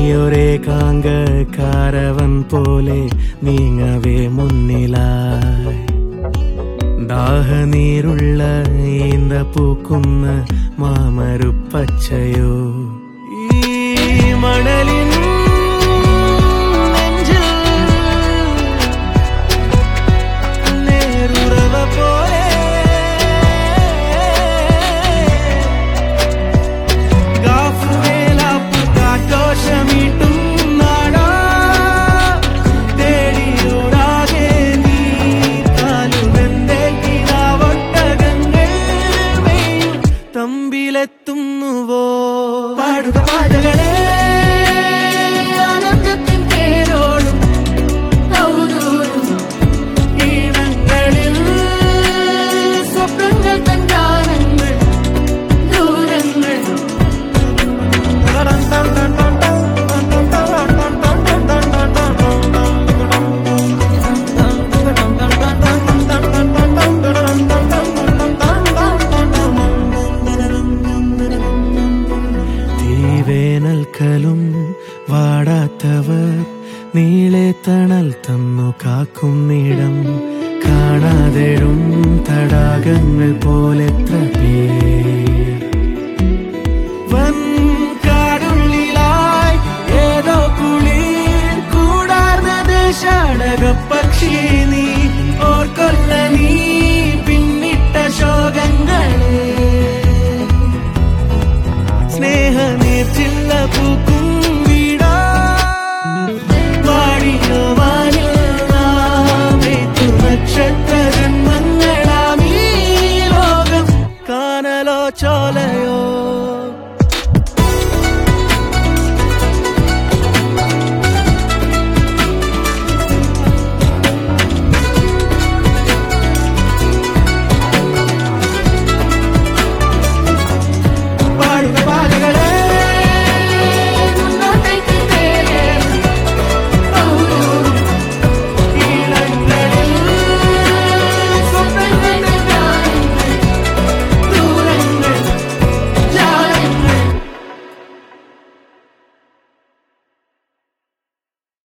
നീയൊരേകാങ്ക caravan പോലെ നീങ്ങവേ മുന്നിലായി ദാഹനീരുള്ള ഈന്ത പൂക്കുന്ന മാമരുപ്പച്ചയോ ഈ മണലിൻ നെഞ്ചിൽ നേരുറവ പോലെ ഗാഫുവേലാപ്പു കാറ്റോഷമീട്ടും നാടാ തേടിയോടാകെ നീ കാലുമെന്തേ കിനാവൊട്ടകങ്ങൾ മെയ്യും തമ്പിലെത്തുന്നുവോ പാടുക പാടുകളെ ആനന്ദത്തിൻ പേരോടും കൗതൂരും ഈണങ്ങളിൽ സ്വപ്നങ്ങൾ തൻ ഗാനങ്ങൾ ദൂരങ്ങൾ തീവേനൽക്കലും വാടാത്തവർ നീളെ തണൽ തന്നു കാക്കുന്നിടം കാണാതെഴും തടാകങ്ങൾ പോലെത്ര പേർ വൻ കാടുള്ളിലായി ഏതോ കുളിർ കൂടാർന്ന ദേശാടക പക്ഷി